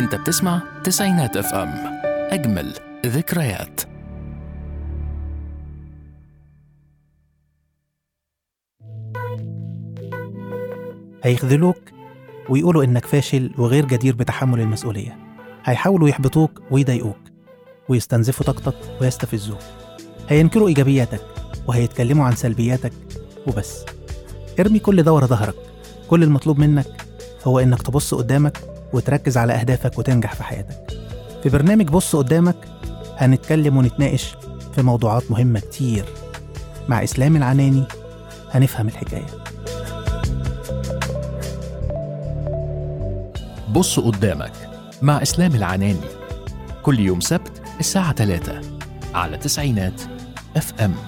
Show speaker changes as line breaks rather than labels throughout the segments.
انت بتسمع تسعينات اف ام اجمل ذكريات
هيخذلوك ويقولوا إنك فاشل وغير جدير بتحمل المسؤولية هيحاولوا يحبطوك ويضايقوك ويستنزفوا طاقتك ويستفزوك هينكروا إيجابياتك وهيتكلموا عن سلبياتك وبس ارمي كل ده ورا ظهرك كل المطلوب منك هو إنك تبص قدامك وتركز على أهدافك وتنجح في حياتك في برنامج بص قدامك هنتكلم ونتناقش في موضوعات مهمة كتير مع إسلام العناني هنفهم الحكايه
بص قدامك مع اسلام العناني كل يوم سبت الساعة 3 على تسعينات اف ام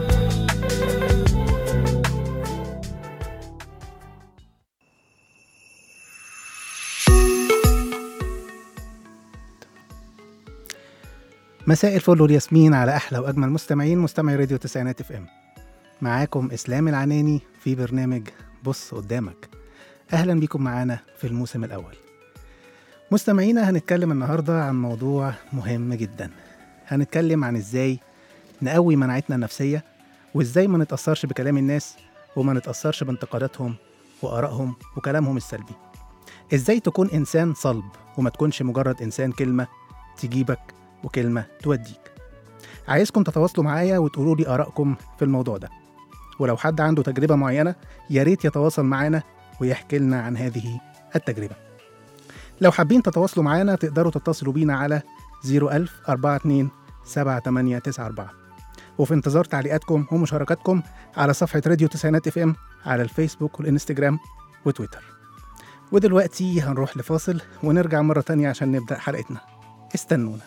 مساء الفل والياسمين على احلى واجمل مستمعين مستمعي راديو تسعينات اف ام معاكم اسلام العناني في برنامج بص قدامك اهلا بيكم معانا في الموسم الاول مستمعينا هنتكلم النهارده عن موضوع مهم جدا هنتكلم عن ازاي نقوي مناعتنا النفسيه وازاي ما نتاثرش بكلام الناس وما نتاثرش بانتقاداتهم وارائهم وكلامهم السلبي ازاي تكون انسان صلب وما تكونش مجرد انسان كلمه تجيبك وكلمه توديك عايزكم تتواصلوا معايا وتقولوا لي ارائكم في الموضوع ده ولو حد عنده تجربه معينه يا ريت يتواصل معانا ويحكي لنا عن هذه التجربه لو حابين تتواصلوا معانا تقدروا تتصلوا بينا على 01000 42 7894 وفي انتظار تعليقاتكم ومشاركاتكم على صفحة راديو تسعينات اف ام على الفيسبوك والانستجرام وتويتر ودلوقتي هنروح لفاصل ونرجع مرة تانية عشان نبدأ حلقتنا استنونا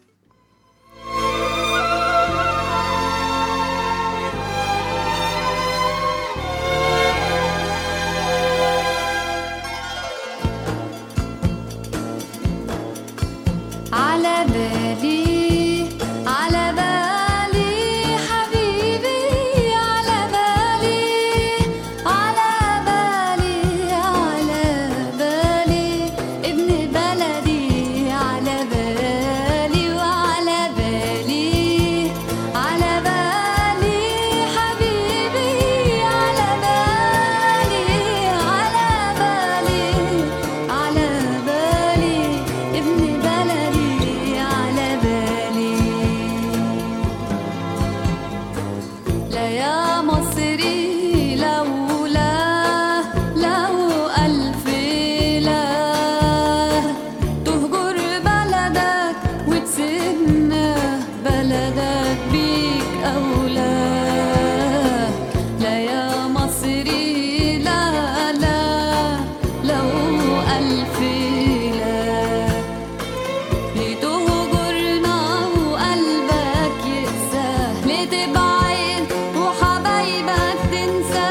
على بالي على بالي حبيبي على بالي على بالي على بالي ابن بلدي على بالي وعلى بالي على بالي حبيبي على بالي على بالي على بالي ابن بلدي على بالي لا يا مصري لولا لو ألف لا تهجر بلدك وتسيبنا بلدك بيك أولى لا يا مصري لا لا لو ألف لا لتهجرنا وقلبك يقسى لتبعد وحبايبك تنسى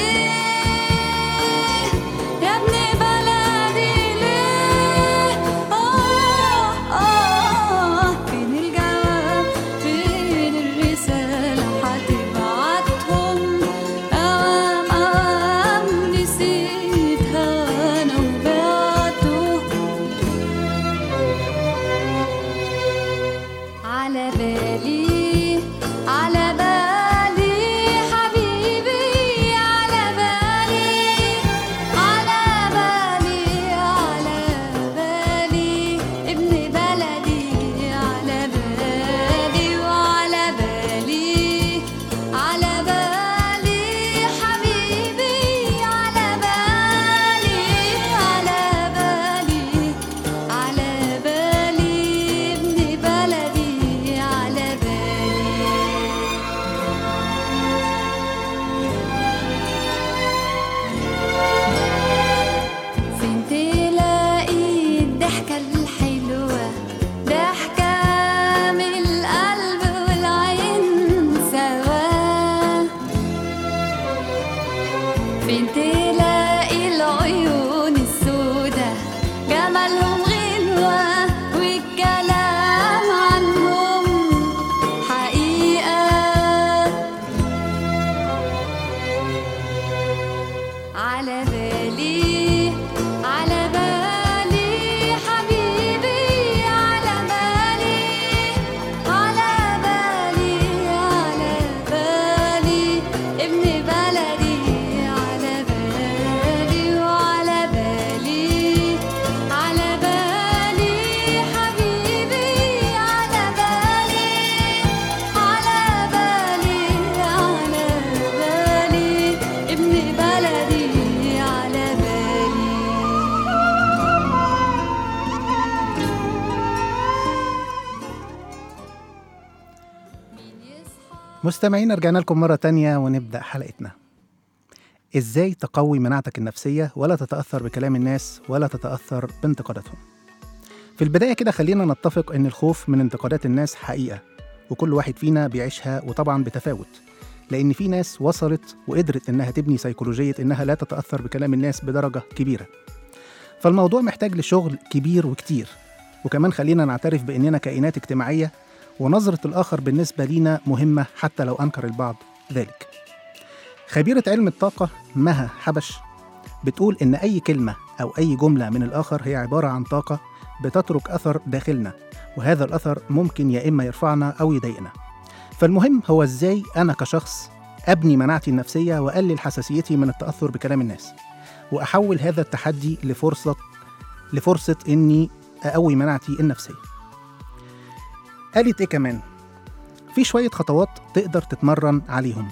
ليه يا ابن بلدي ليه آه آه فين الجواب فين الرسالة هتبعتهم أوام أوام نسيتها أنا وبعته على بالي على بالي حبيبي على بالي على بالي على بالي ابن بلدي على بالي وعلى بالي على بالي حبيبي على بالي على بالي على بالي ابن بلدي على بالي فين تلاقي الضحكة الحلوة ضحكة من القلب والعين سوا فين تلاقي العيون السودة جمالهم غنوة والكلام عنهم حقيقة على بالي على بالي حبيبي
مستمعين رجعنا لكم مرة تانية ونبدأ حلقتنا إزاي تقوي مناعتك النفسية ولا تتأثر بكلام الناس ولا تتأثر بانتقاداتهم في البداية كده خلينا نتفق إن الخوف من انتقادات الناس حقيقة وكل واحد فينا بيعيشها وطبعا بتفاوت لأن في ناس وصلت وقدرت إنها تبني سيكولوجية إنها لا تتأثر بكلام الناس بدرجة كبيرة فالموضوع محتاج لشغل كبير وكتير وكمان خلينا نعترف بإننا كائنات اجتماعية ونظرة الآخر بالنسبة لينا مهمة حتى لو أنكر البعض ذلك خبيرة علم الطاقة مها حبش بتقول إن أي كلمة أو أي جملة من الآخر هي عبارة عن طاقة بتترك أثر داخلنا وهذا الأثر ممكن يا إما يرفعنا أو يضايقنا فالمهم هو إزاي أنا كشخص أبني مناعتي النفسية وأقلل حساسيتي من التأثر بكلام الناس وأحول هذا التحدي لفرصة لفرصة إني أقوي مناعتي النفسية قالت إيه كمان في شوية خطوات تقدر تتمرن عليهم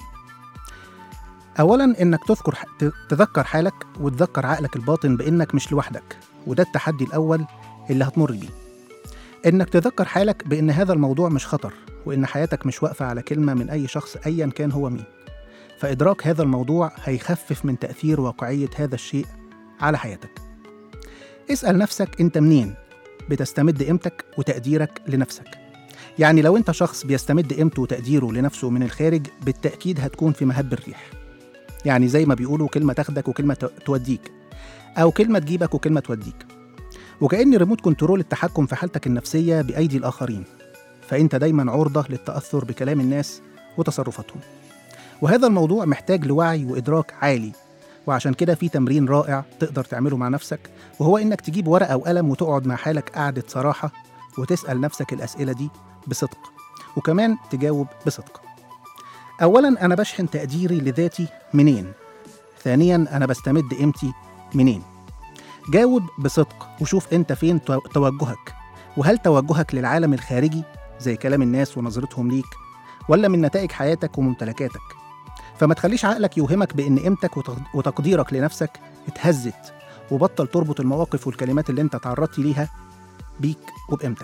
أولا إنك تذكر ت- تذكر حالك وتذكر عقلك الباطن بإنك مش لوحدك وده التحدي الأول اللي هتمر بيه إنك تذكر حالك بإن هذا الموضوع مش خطر وإن حياتك مش واقفة على كلمة من أي شخص أيا كان هو مين فإدراك هذا الموضوع هيخفف من تأثير واقعية هذا الشيء على حياتك اسأل نفسك أنت منين بتستمد قيمتك وتقديرك لنفسك يعني لو أنت شخص بيستمد قيمته وتقديره لنفسه من الخارج بالتأكيد هتكون في مهب الريح يعني زي ما بيقولوا كلمة تاخدك وكلمة ت- توديك أو كلمة تجيبك وكلمة توديك وكأن ريموت كنترول التحكم في حالتك النفسية بأيدي الآخرين فأنت دايما عرضة للتأثر بكلام الناس وتصرفاتهم وهذا الموضوع محتاج لوعي وإدراك عالي وعشان كده في تمرين رائع تقدر تعمله مع نفسك وهو إنك تجيب ورقة وقلم وتقعد مع حالك قعدة صراحة وتسأل نفسك الأسئلة دي بصدق وكمان تجاوب بصدق أولا أنا بشحن تقديري لذاتي منين؟ ثانيا أنا بستمد قيمتي منين؟ جاوب بصدق وشوف أنت فين تو- توجهك وهل توجهك للعالم الخارجي زي كلام الناس ونظرتهم ليك ولا من نتائج حياتك وممتلكاتك فما تخليش عقلك يوهمك بأن قيمتك وتق- وتقديرك لنفسك اتهزت وبطل تربط المواقف والكلمات اللي انت تعرضت ليها بيك وبقيمتك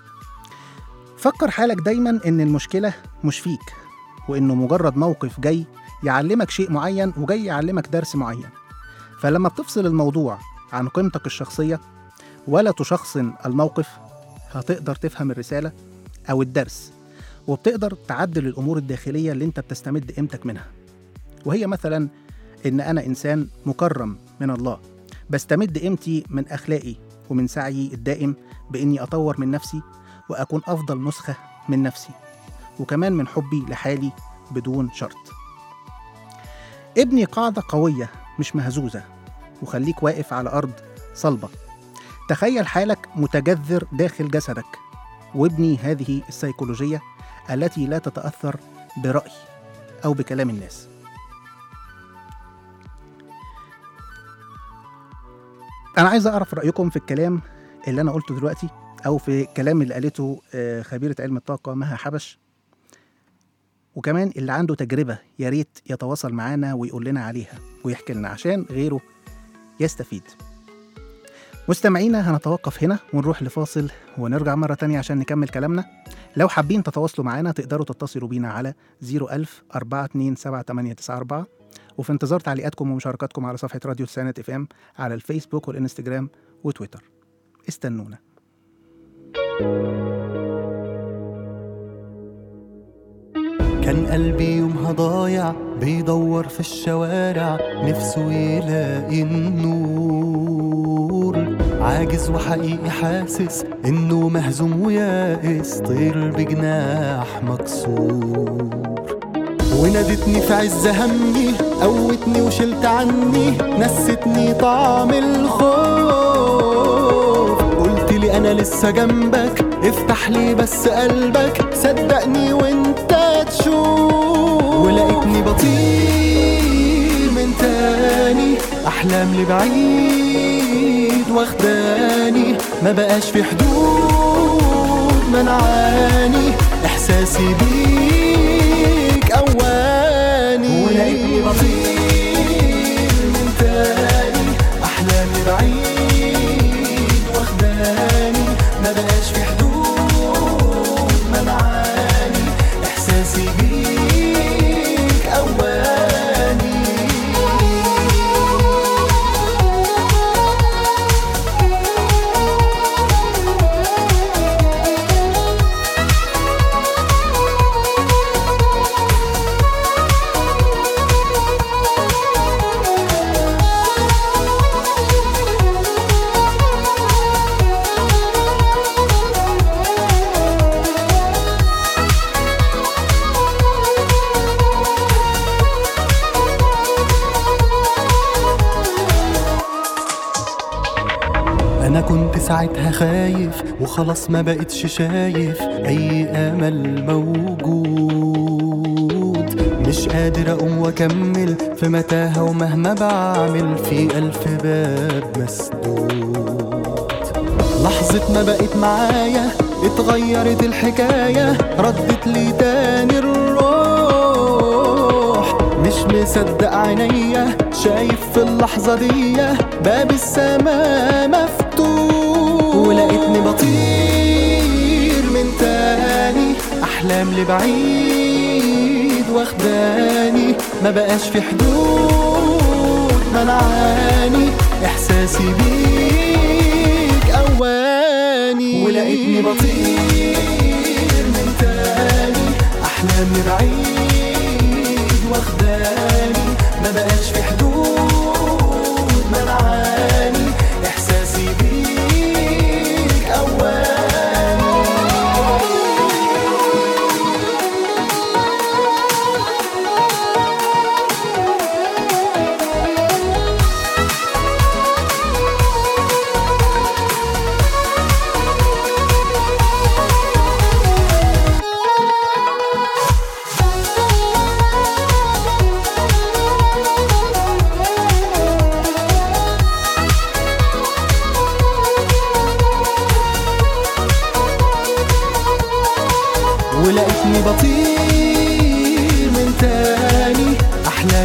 فكر حالك دايما ان المشكلة مش فيك وانه مجرد موقف جاي يعلمك شيء معين وجاي يعلمك درس معين فلما بتفصل الموضوع عن قيمتك الشخصية ولا تشخصن الموقف هتقدر تفهم الرسالة أو الدرس وبتقدر تعدل الأمور الداخلية اللي أنت بتستمد قيمتك منها وهي مثلا إن أنا إنسان مكرم من الله بستمد قيمتي من أخلاقي ومن سعيي الدائم بإني أطور من نفسي وأكون أفضل نسخة من نفسي وكمان من حبي لحالي بدون شرط ابني قاعدة قوية مش مهزوزة وخليك واقف على أرض صلبة تخيل حالك متجذر داخل جسدك وابني هذه السيكولوجية التي لا تتأثر برأي أو بكلام الناس أنا عايز أعرف رأيكم في الكلام اللي أنا قلته دلوقتي أو في الكلام اللي قالته آه، خبيرة علم الطاقة مها حبش وكمان اللي عنده تجربة يا ريت يتواصل معانا ويقول لنا عليها ويحكي لنا عشان غيره يستفيد مستمعينا هنتوقف هنا ونروح لفاصل ونرجع مرة تانية عشان نكمل كلامنا لو حابين تتواصلوا معانا تقدروا تتصلوا بينا على 01000 427 وفي انتظار تعليقاتكم ومشاركاتكم على صفحة راديو تسعينات اف ام على الفيسبوك والانستجرام وتويتر استنونا
كان قلبي يومها ضايع بيدور في الشوارع نفسه يلاقي النور عاجز وحقيقي حاسس انه مهزوم ويائس طير بجناح مكسور ونادتني في عز همي قوتني وشلت عني نستني طعم الخوف قلت لي انا لسه جنبك افتح لي بس قلبك صدقني وانت تشوف ولقيتني بطير من تاني احلام لبعيد واخداني ما بقاش في حدود منعاني احساسي بيك اواني ولقيتني بطير من تاني احلامي بعيد واخداني ما بقاش في حدود منعاني احساسي بيك انا كنت ساعتها خايف وخلاص ما بقتش شايف اي امل موجود مش قادر اقوم واكمل في متاهة ومهما بعمل في الف باب مسدود لحظة ما بقت معايا اتغيرت الحكاية ردت لي تاني الروح مش مصدق عينيا شايف في اللحظة دي باب السماء مفتوح ولقيتني بطير من تاني أحلام لبعيد واخداني ما بقاش في حدود منعاني إحساسي بيك أواني ولقيتني بطير من تاني أحلام لبعيد واخداني ما بقاش في حدود منعاني إحساسي بيك أواني ولقيتني بطير من تاني أحلام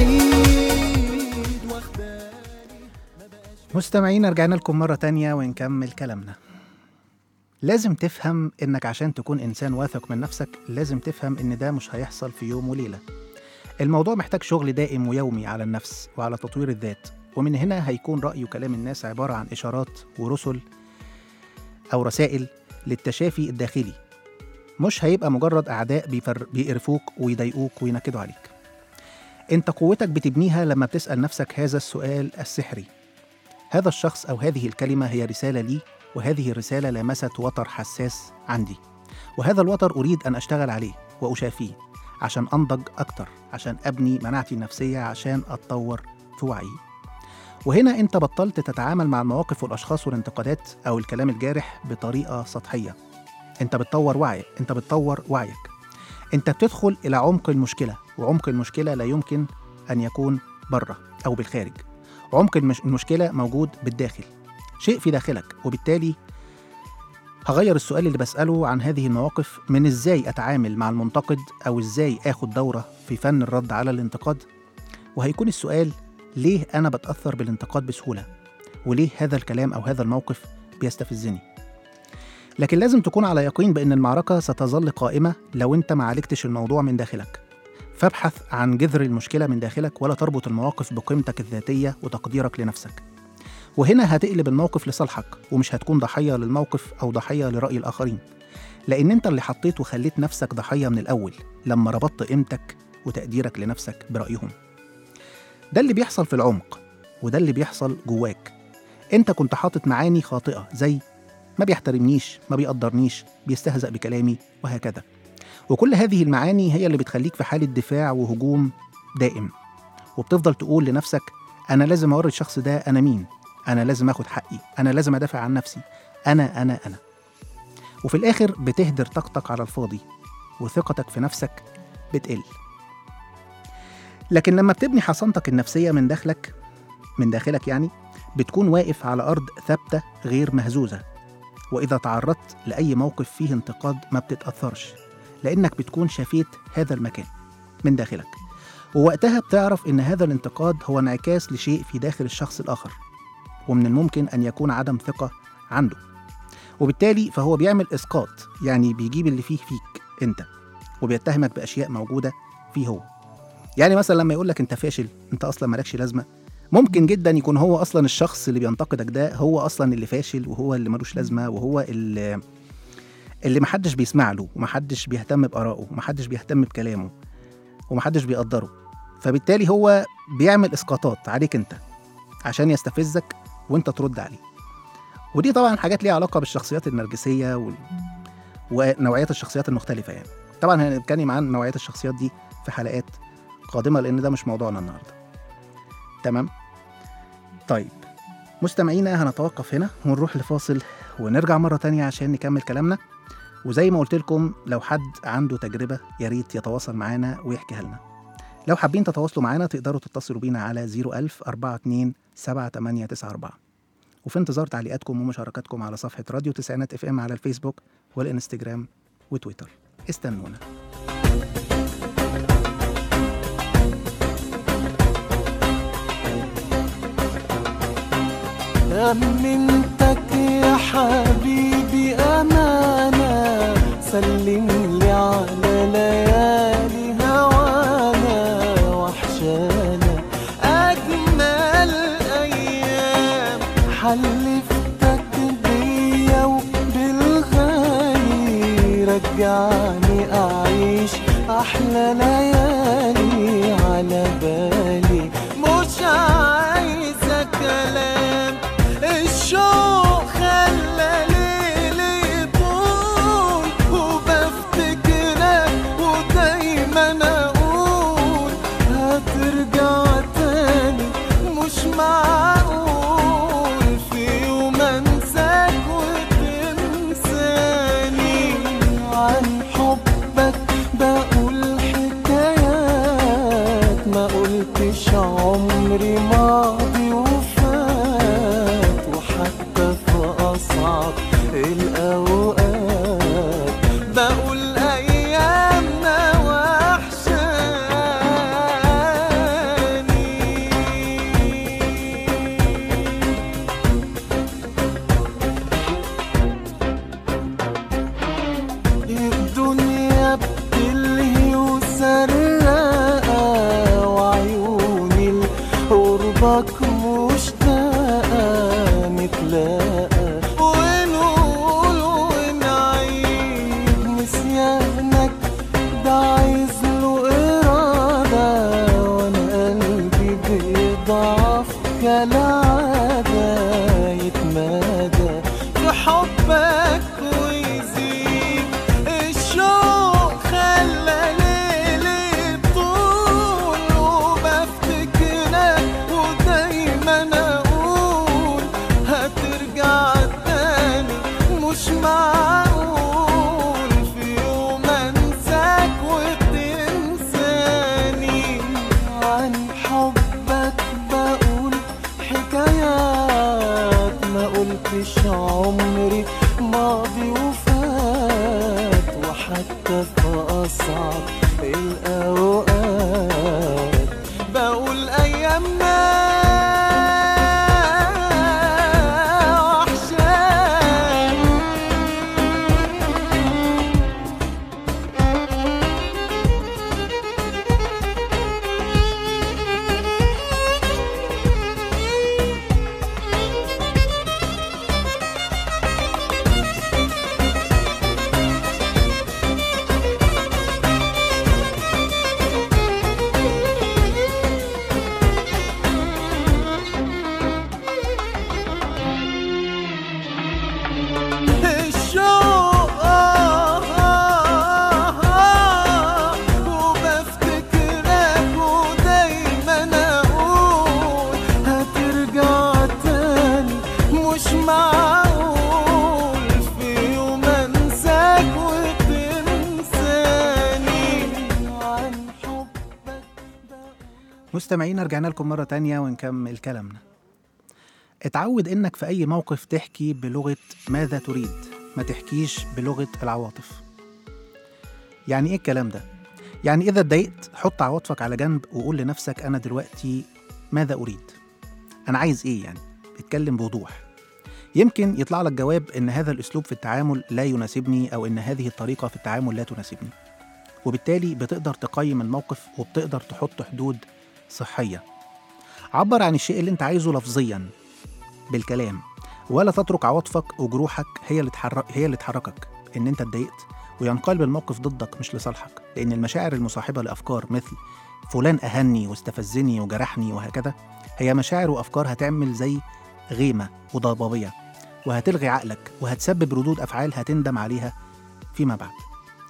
لبعيد واخداني
مستمعينا رجعنا لكم مرة تانية ونكمل كلامنا لازم تفهم إنك عشان تكون إنسان واثق من نفسك لازم تفهم إن ده مش هيحصل في يوم وليلة الموضوع محتاج شغل دائم ويومي على النفس وعلى تطوير الذات ومن هنا هيكون رأي وكلام الناس عبارة عن إشارات ورسل أو رسائل للتشافي الداخلي مش هيبقى مجرد أعداء بيفر... بيقرفوك ويضايقوك وينكدوا عليك أنت قوتك بتبنيها لما بتسأل نفسك هذا السؤال السحري هذا الشخص أو هذه الكلمة هي رسالة لي وهذه الرسالة لمست وتر حساس عندي وهذا الوتر أريد أن أشتغل عليه وأشافيه عشان أنضج أكتر عشان أبني مناعتي النفسية عشان أتطور في وعيي وهنا أنت بطلت تتعامل مع المواقف والأشخاص والانتقادات أو الكلام الجارح بطريقة سطحية أنت بتطور وعيك أنت بتطور وعيك أنت بتدخل إلى عمق المشكلة وعمق المشكلة لا يمكن أن يكون بره أو بالخارج عمق المش... المشكلة موجود بالداخل شيء في داخلك وبالتالي هغير السؤال اللي بسأله عن هذه المواقف من إزاي أتعامل مع المنتقد أو إزاي آخد دورة في فن الرد على الانتقاد وهيكون السؤال ليه أنا بتأثر بالانتقاد بسهولة وليه هذا الكلام أو هذا الموقف بيستفزني لكن لازم تكون على يقين بأن المعركة ستظل قائمة لو أنت ما عالجتش الموضوع من داخلك فابحث عن جذر المشكلة من داخلك ولا تربط المواقف بقيمتك الذاتية وتقديرك لنفسك وهنا هتقلب الموقف لصالحك ومش هتكون ضحية للموقف أو ضحية لرأي الآخرين لأن أنت اللي حطيت وخليت نفسك ضحية من الأول لما ربطت قيمتك وتقديرك لنفسك برأيهم ده اللي بيحصل في العمق وده اللي بيحصل جواك أنت كنت حاطط معاني خاطئة زي ما بيحترمنيش ما بيقدرنيش بيستهزأ بكلامي وهكذا وكل هذه المعاني هي اللي بتخليك في حالة دفاع وهجوم دائم وبتفضل تقول لنفسك أنا لازم أوري الشخص ده أنا مين أنا لازم أخد حقي أنا لازم أدافع عن نفسي أنا أنا أنا وفي الآخر بتهدر طاقتك على الفاضي وثقتك في نفسك بتقل لكن لما بتبني حصانتك النفسية من داخلك من داخلك يعني بتكون واقف على أرض ثابتة غير مهزوزة وإذا تعرضت لأي موقف فيه انتقاد ما بتتأثرش لأنك بتكون شفيت هذا المكان من داخلك ووقتها بتعرف إن هذا الانتقاد هو انعكاس لشيء في داخل الشخص الآخر ومن الممكن أن يكون عدم ثقة عنده وبالتالي فهو بيعمل إسقاط يعني بيجيب اللي فيه فيك أنت وبيتهمك بأشياء موجودة فيه هو يعني مثلا لما يقول لك أنت فاشل أنت أصلا مالكش لازمة ممكن جدا يكون هو أصلا الشخص اللي بينتقدك ده هو أصلا اللي فاشل وهو اللي ملوش لازمة وهو اللي اللي محدش بيسمع له ومحدش بيهتم بآرائه ومحدش بيهتم بكلامه ومحدش بيقدره فبالتالي هو بيعمل اسقاطات عليك انت عشان يستفزك وانت ترد عليه ودي طبعا حاجات ليها علاقه بالشخصيات النرجسيه وال... ونوعيات الشخصيات المختلفه يعني طبعا هنتكلم عن نوعيات الشخصيات دي في حلقات قادمه لان ده مش موضوعنا النهارده تمام طيب مستمعينا هنتوقف هنا ونروح لفاصل ونرجع مرة تانية عشان نكمل كلامنا وزي ما قلت لكم لو حد عنده تجربة يا ريت يتواصل معانا ويحكيها لنا لو حابين تتواصلوا معانا تقدروا تتصلوا بينا على 01000 42 7894 وفي انتظار تعليقاتكم ومشاركاتكم على صفحة راديو تسعينات اف ام على الفيسبوك والانستجرام وتويتر استنونا
أمنتك يا حبيبي أمانة سلم لي على ليالي هوانا وحشانا أجمل أيام حلفتك بيا وبالغالي رجعني أعيش أحلى ليالي على بالي مش عايزة كلام الشوق خلى ليلي يطول وبفتكرك ودايما اقول هترجع تاني مش معقول في يوم انساك وتنساني عن حبك بقول حكايات ما قلتش عمري ماضي وفات وحتى في أصعب الأوقات بقول أيامنا وحشاني الدنيا بتلهي وسرقة وعيوني لقربك مشتاقة نتلاقى ونقول ونعيد نسيانك ده عايز له إرادة وأنا قلبي بيضعف كالعادة يتمادى في حبك ويزيد الشوق خلى ليلي طول وبفتكرك ودايما اقول هترجع تاني مش معقول في يوم انساك وتنساني عن حبك بقول حكايات ما قلتش عمري ماضي وفات وحتى في أصعب الأوقات بقول أيامنا وحشاني الشوق آه آه آه وبفتكرك ودايما أقول هترجع تاني مش معقول في يوم أنساك وتنساني عن حبك
مستمعين رجعنا لكم مرة تانية ونكمل كلامنا اتعود انك في اي موقف تحكي بلغة ماذا تريد ما تحكيش بلغة العواطف يعني ايه الكلام ده؟ يعني اذا اتضايقت حط عواطفك على جنب وقول لنفسك انا دلوقتي ماذا اريد انا عايز ايه يعني اتكلم بوضوح يمكن يطلع لك جواب ان هذا الاسلوب في التعامل لا يناسبني او ان هذه الطريقة في التعامل لا تناسبني وبالتالي بتقدر تقيم الموقف وبتقدر تحط حدود صحية عبر عن الشيء اللي انت عايزه لفظيا بالكلام ولا تترك عواطفك وجروحك هي اللي تحرك هي اللي تحركك ان انت اتضايقت وينقلب الموقف ضدك مش لصالحك لان المشاعر المصاحبه لافكار مثل فلان اهني واستفزني وجرحني وهكذا هي مشاعر وافكار هتعمل زي غيمه وضبابيه وهتلغي عقلك وهتسبب ردود افعال هتندم عليها فيما بعد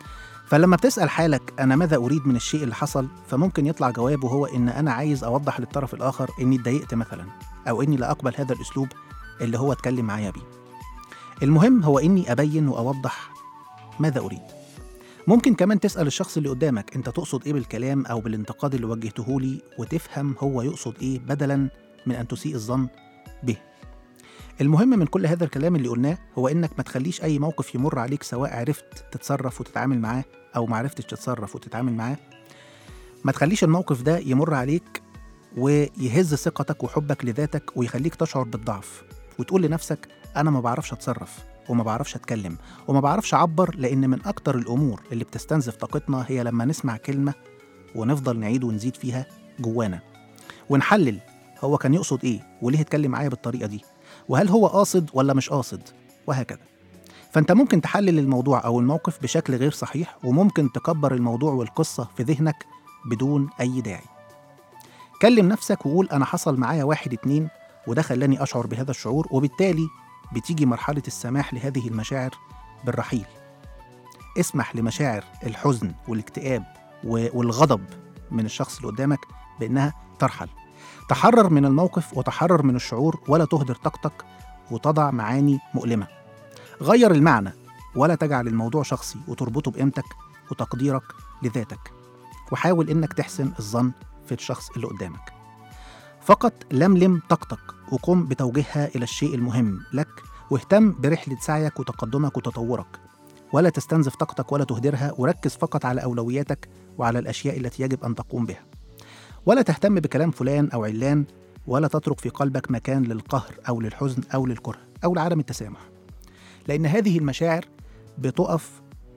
فلما بتسأل حالك أنا ماذا أريد من الشيء اللي حصل فممكن يطلع جوابه هو إن أنا عايز أوضح للطرف الآخر إني اتضايقت مثلا أو إني لا أقبل هذا الأسلوب اللي هو اتكلم معايا بيه المهم هو إني أبين وأوضح ماذا أريد ممكن كمان تسأل الشخص اللي قدامك أنت تقصد إيه بالكلام أو بالانتقاد اللي وجهته لي وتفهم هو يقصد إيه بدلا من أن تسيء الظن به المهم من كل هذا الكلام اللي قلناه هو إنك ما تخليش أي موقف يمر عليك سواء عرفت تتصرف وتتعامل معاه أو ما عرفتش تتصرف وتتعامل معاه ما تخليش الموقف ده يمر عليك ويهز ثقتك وحبك لذاتك ويخليك تشعر بالضعف وتقول لنفسك أنا ما بعرفش أتصرف وما بعرفش أتكلم وما بعرفش أعبر لأن من أكتر الأمور اللي بتستنزف طاقتنا هي لما نسمع كلمة ونفضل نعيد ونزيد فيها جوانا ونحلل هو كان يقصد إيه وليه اتكلم معايا بالطريقة دي وهل هو قاصد ولا مش قاصد وهكذا فأنت ممكن تحلل الموضوع أو الموقف بشكل غير صحيح وممكن تكبر الموضوع والقصة في ذهنك بدون أي داعي كلم نفسك وقول أنا حصل معايا واحد اتنين وده خلاني أشعر بهذا الشعور وبالتالي بتيجي مرحلة السماح لهذه المشاعر بالرحيل اسمح لمشاعر الحزن والاكتئاب و- والغضب من الشخص اللي قدامك بأنها ترحل تحرر من الموقف وتحرر من الشعور ولا تهدر طاقتك وتضع معاني مؤلمة غير المعنى ولا تجعل الموضوع شخصي وتربطه بقيمتك وتقديرك لذاتك وحاول إنك تحسن الظن في الشخص اللي قدامك فقط لملم طاقتك وقم بتوجيهها إلى الشيء المهم لك واهتم برحلة سعيك وتقدمك وتطورك ولا تستنزف طاقتك ولا تهدرها وركز فقط على أولوياتك وعلى الأشياء التي يجب أن تقوم بها ولا تهتم بكلام فلان أو علان ولا تترك في قلبك مكان للقهر أو للحزن أو للكره أو لعدم التسامح لأن هذه المشاعر بتقف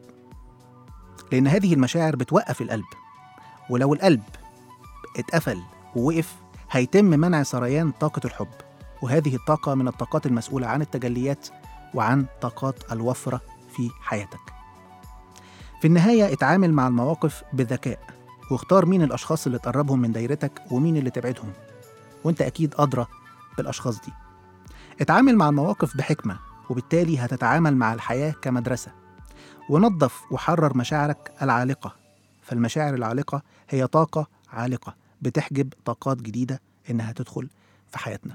لأن هذه المشاعر بتوقف القلب ولو القلب اتقفل ووقف هيتم منع سريان طاقة الحب وهذه الطاقة من الطاقات المسؤولة عن التجليات وعن طاقات الوفرة في حياتك في النهاية اتعامل مع المواقف بذكاء واختار مين الأشخاص اللي تقربهم من دايرتك ومين اللي تبعدهم وانت أكيد أدرى بالأشخاص دي اتعامل مع المواقف بحكمة وبالتالي هتتعامل مع الحياة كمدرسة ونظف وحرر مشاعرك العالقة فالمشاعر العالقة هي طاقة عالقة بتحجب طاقات جديدة إنها تدخل في حياتنا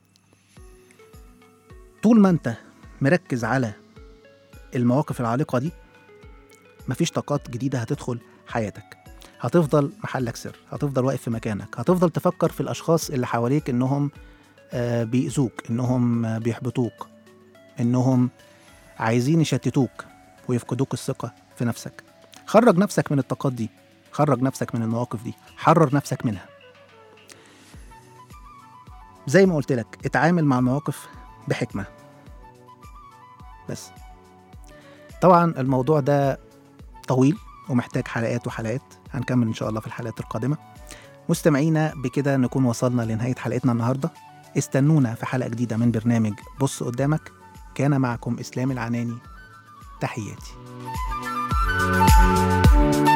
طول ما أنت مركز على المواقف العالقة دي مفيش طاقات جديدة هتدخل حياتك هتفضل محلك سر هتفضل واقف في مكانك هتفضل تفكر في الأشخاص اللي حواليك إنهم آه، بيأذوك إنهم آه، بيحبطوك إنهم عايزين يشتتوك ويفقدوك الثقة في نفسك خرج نفسك من الطاقات دي خرج نفسك من المواقف دي حرر نفسك منها زي ما قلت لك اتعامل مع المواقف بحكمة بس طبعا الموضوع ده طويل ومحتاج حلقات وحلقات هنكمل ان شاء الله في الحلقات القادمة مستمعينا بكده نكون وصلنا لنهاية حلقتنا النهاردة استنونا في حلقة جديدة من برنامج بص قدامك كان معكم إسلام العناني تحياتي